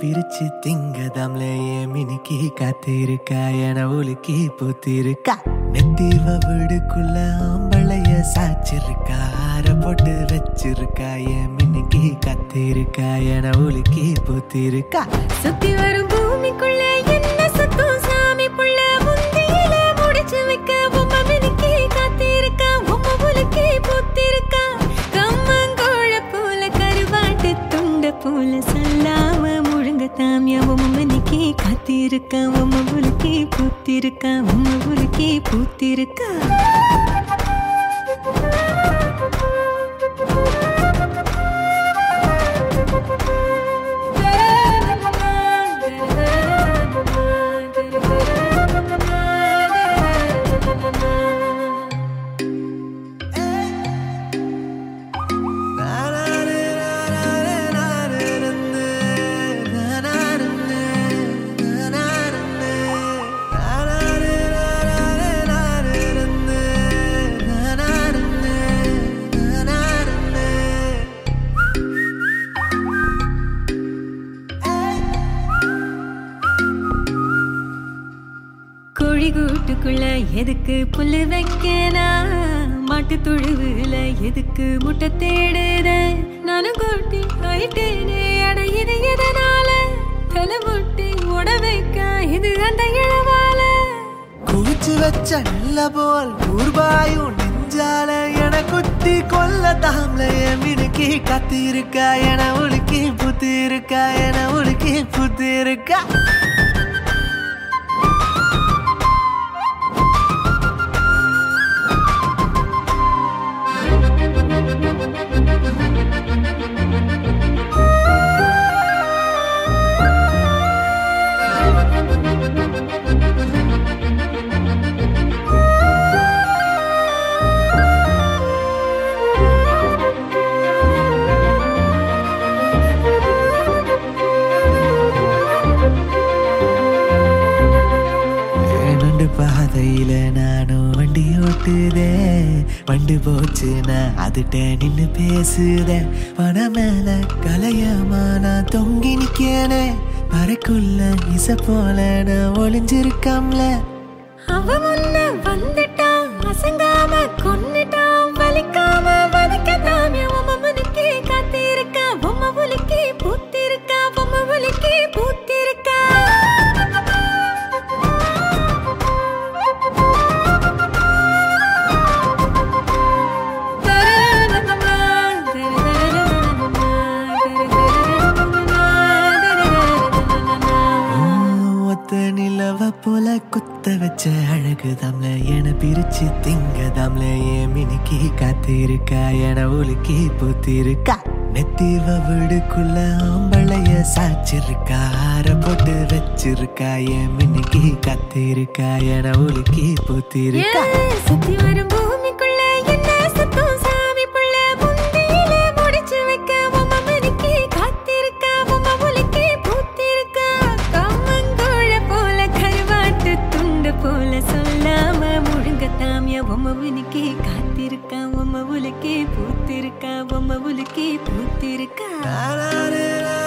பிரிச்சு திங்கதாம்ல என் மினுக்கி காத்திருக்கா என உலுக்கி பூத்திருக்கா நெத்திவ வீடுக்குள்ள ஆம்பளைய சாச்சிருக்கா ஆற போட்டு வச்சிருக்கா என் மினுக்கி காத்திருக்கா என உலுக்கி பூத்திருக்கா சுத்தி வரும் பூமிக்குள்ள என்ன சத்தம் சாமி புள்ள முந்தியில முடிச்சு வைக்க உம்ம மினுக்கி காத்திருக்கா உம்ம புலுக்கி பூத்திருக்கா கம்மங்கோழ போல கருவாட்டு துண்ட போல சொல்லாம முழுங்க தாமியா உம்ம மினுக்கி காத்திருக்கா உம்ம புலுக்கி பூத்திருக்கா உம்ம புலுக்கி பூத்திருக்கா கோழி கூட்டுக்குள்ள எதுக்கு புல்லு வைக்கனா மாட்டு தொழுவுல எதுக்கு முட்டை தேடுத நானும் கூட்டி ஆயிட்டேனே அட இது எதனால தலை முட்டி உட வைக்க இது அந்த இளவால குவிச்சு வச்ச நல்ல போல் ஊர்பாயும் நெஞ்சால என குத்தி கொல்ல தாம்ல என் மினுக்கி கத்திருக்கா என உலுக்கி புத்திருக்கா என உலுக்கி புத்திருக்கா நண்டு பாதையில நானும் வண்டி ஓட்டுதேன் வண்டு போச்சுன்னா அதுட்ட நின்னு பேசுதேன் பண மேல கலையமா நான் தொங்கி நிக்கேனே பறைக்குள்ள இச போல நான் ஒளிஞ்சிருக்கம்ல அவ முன்ன வந்துட்டான் அசங்காம கொன்னுட்டான் வலிக்காம வதக்க தாமிய உம்ம முனுக்கி காத்திருக்கா உம்ம புலுக்கி பூத்திருக்கா உம்ம புலுக்கி பூத்திருக்கா ஒத்த நிலவ போல குத்த வச்ச அழகு தாம்ல என பிரிச்சு திங்க தாம்ல என் மினுக்கி காத்திருக்கா என உலுக்கி பூத்திருக்கா நெத்திவ வீடுக்குள்ள ஆம்பளைய சாச்சிருக்கா ஆற போட்டு வச்சிருக்கா என் மினுக்கி காத்திருக்கா என உலுக்கி பூத்திருக்கா ஏன் சுத்தி வரும் பூமிக்குள்ள என்ன சத்தம் சாமி புள்ள முந்தியில முடிச்சு வைக்க உம்ம மினுக்கி காத்திருக்கா உம்ம புலுக்கி பூத்திருக்கா கம்மங்கோழ போல கருவாட்டு துண்டு போல சொல்லாம முழுங்க தாமிய உம்ம மினுக்கி காத்திருக்கா உம்ம புலுக்கி பூத்திருக்கா உம்ம புலுக்கி பூத்திருக்கா நானாரே